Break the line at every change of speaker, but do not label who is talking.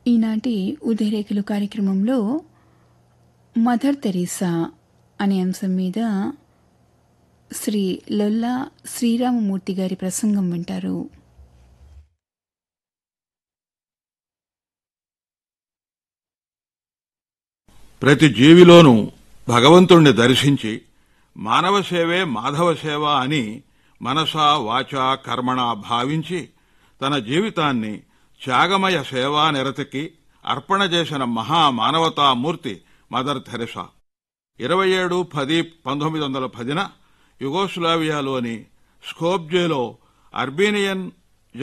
ఈనాటి ఉదయరేఖలు కార్యక్రమంలో mother Teresa అనే అంశం మీద శ్రీ లొల్లా శ్రీరామమూర్తి గారి ప్రసంగం వింటారు
ప్రతి జీవిలోనూ భగవంతుణ్ణి దర్శించి మానవ సేవే మాధవ సేవ అని మనసా వాచా కర్మణ భావించి తన జీవితాన్ని త్యాగమయ సేవా నిరతికి అర్పణ చేసిన మహా మానవతామూర్తి మదర్ థెరెసా ఇరవై ఏడు పది పంతొమ్మిది వందల పదిన యుగోస్లావియాలోని స్కోప్జేలో అర్బీనియన్